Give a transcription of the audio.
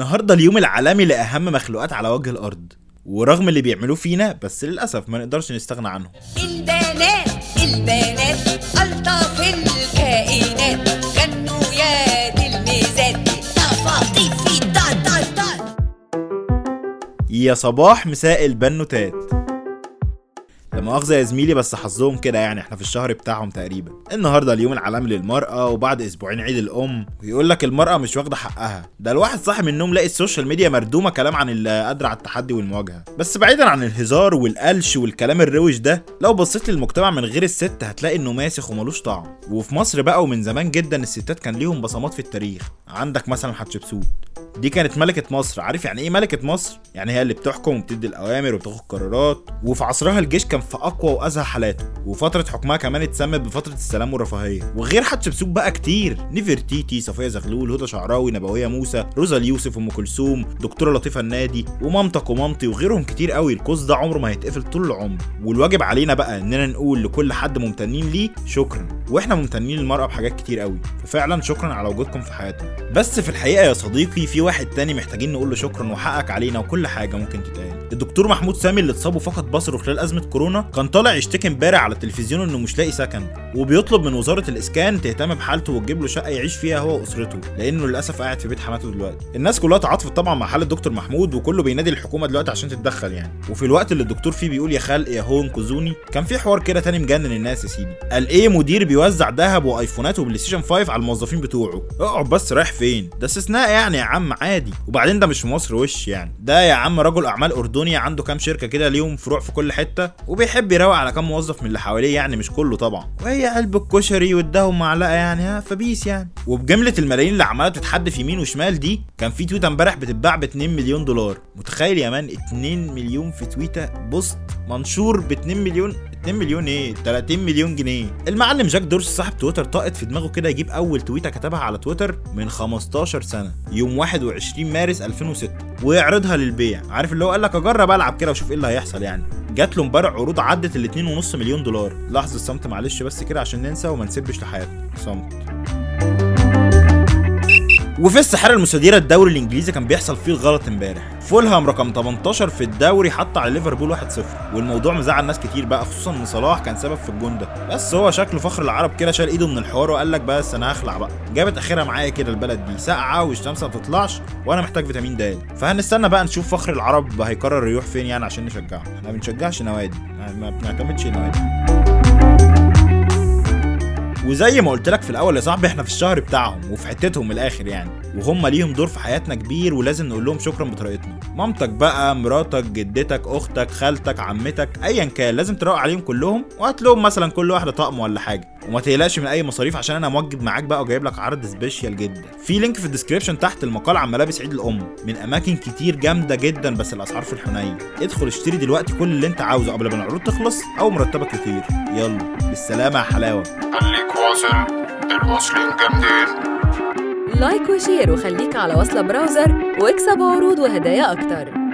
النهارده اليوم العالمي لاهم مخلوقات على وجه الارض ورغم اللي بيعملوه فينا بس للاسف ما نقدرش نستغنى عنهم البنات البنات ألطف الكائنات غنوا يا تلميذات طفاطيفي تا تا تا يا صباح مساء البنوتات لا مؤاخذة يا زميلي بس حظهم كده يعني احنا في الشهر بتاعهم تقريبا النهارده اليوم العالمي للمرأة وبعد اسبوعين عيد الام ويقول لك المرأة مش واخدة حقها ده الواحد صاحي من النوم لاقي السوشيال ميديا مردومة كلام عن اللي قادرة على التحدي والمواجهة بس بعيدا عن الهزار والقلش والكلام الروش ده لو بصيت للمجتمع من غير الست هتلاقي انه ماسخ وملوش طعم وفي مصر بقى ومن زمان جدا الستات كان ليهم بصمات في التاريخ عندك مثلا حتشبسوت دي كانت ملكة مصر عارف يعني ايه ملكة مصر؟ يعني هي اللي بتحكم وبتدي الأوامر وبتاخد قرارات وفي عصرها الجيش كان في أقوى وأزهى حالاته وفترة حكمها كمان اتسمت بفترة السلام والرفاهية وغير حتشبسوت بقى كتير نفرتيتي صفية زغلول هدى شعراوي نبوية موسى روزا اليوسف أم كلثوم دكتورة لطيفة النادي ومامتك ومامتي وغيرهم كتير قوي القوس ده عمره ما هيتقفل طول العمر والواجب علينا بقى إننا نقول لكل حد ممتنين ليه شكرا واحنا ممتنين للمرأة بحاجات كتير قوي ففعلا شكرا على وجودكم في حياتنا بس في الحقيقة يا صديقي في واحد تاني محتاجين نقول له شكرا وحقك علينا وكل حاجة ممكن تتقال الدكتور محمود سامي اللي اتصاب وفقد بصره خلال أزمة كورونا كان طالع يشتكي امبارح على التلفزيون انه مش لاقي سكن وبيطلب من وزارة الإسكان تهتم بحالته وتجيب له شقة يعيش فيها هو وأسرته لأنه للأسف قاعد في بيت حماته دلوقتي الناس كلها تعاطفت طبعا مع حالة الدكتور محمود وكله بينادي الحكومة دلوقتي عشان تتدخل يعني وفي الوقت اللي الدكتور فيه بيقول يا خلق يا هو انقذوني كان في حوار كده تاني مجنن الناس يا سيدي قال ايه مدير بيوزع ذهب وايفونات وبلاي ستيشن 5 على الموظفين بتوعه اقعد بس رايح فين ده استثناء يعني يا عم عادي وبعدين ده مش في مصر وش يعني ده يا عم رجل اعمال اردني عنده كام شركه كده ليهم فروع في كل حته وبيحب يروق على كام موظف من اللي حواليه يعني مش كله طبعا وهي قلب الكشري واداهم معلقه يعني ها فبيس يعني وبجمله الملايين اللي عماله تتحدف يمين وشمال دي كان في تويته امبارح بتتباع ب 2 مليون دولار متخيل يا مان 2 مليون في تويته بوست منشور ب 2 مليون 2 مليون ايه 30 مليون جنيه المعلم جاك دورس صاحب تويتر طاقت في دماغه كده يجيب اول تويته كتبها على تويتر من 15 سنه يوم 21 مارس 2006 ويعرضها للبيع عارف اللي هو قال لك اجرب العب كده واشوف ايه اللي هيحصل يعني جات له امبارح عروض عدت ال 2.5 مليون دولار لحظه صمت معلش بس كده عشان ننسى وما نسبش لحياتنا صمت وفي السحارة المستديرة الدوري الانجليزي كان بيحصل فيه الغلط امبارح فولهام رقم 18 في الدوري حط على ليفربول 1-0 والموضوع مزعل ناس كتير بقى خصوصا ان صلاح كان سبب في الجون ده بس هو شكله فخر العرب كده شال ايده من الحوار وقال لك بس انا هخلع بقى جابت اخرها معايا كده البلد دي ساقعه والشمس ما بتطلعش وانا محتاج فيتامين د فهنستنى بقى نشوف فخر العرب هيقرر يروح فين يعني عشان نشجعه احنا ما بنشجعش نوادي ما بنعتمدش نوادي وزي ما قلت لك في الاول يا صاحبي احنا في الشهر بتاعهم وفي حتتهم من الاخر يعني وهم ليهم دور في حياتنا كبير ولازم نقول لهم شكرا بطريقتنا مامتك بقى مراتك جدتك اختك خالتك عمتك ايا كان لازم تروق عليهم كلهم وهات لهم مثلا كل واحده طقم ولا حاجه وما تقلقش من اي مصاريف عشان انا موجب معاك بقى وجايب لك عرض سبيشال جدا في لينك في الديسكريبشن تحت المقال عن ملابس عيد الام من اماكن كتير جامده جدا بس الاسعار في الحنين ادخل اشتري دلوقتي كل اللي انت عاوزه قبل ما العروض تخلص او مرتبك يطير يلا بالسلامه يا حلاوه خليك واصل الواصلين جامدين لايك وشير وخليك على وصلة براوزر واكسب عروض وهدايا أكتر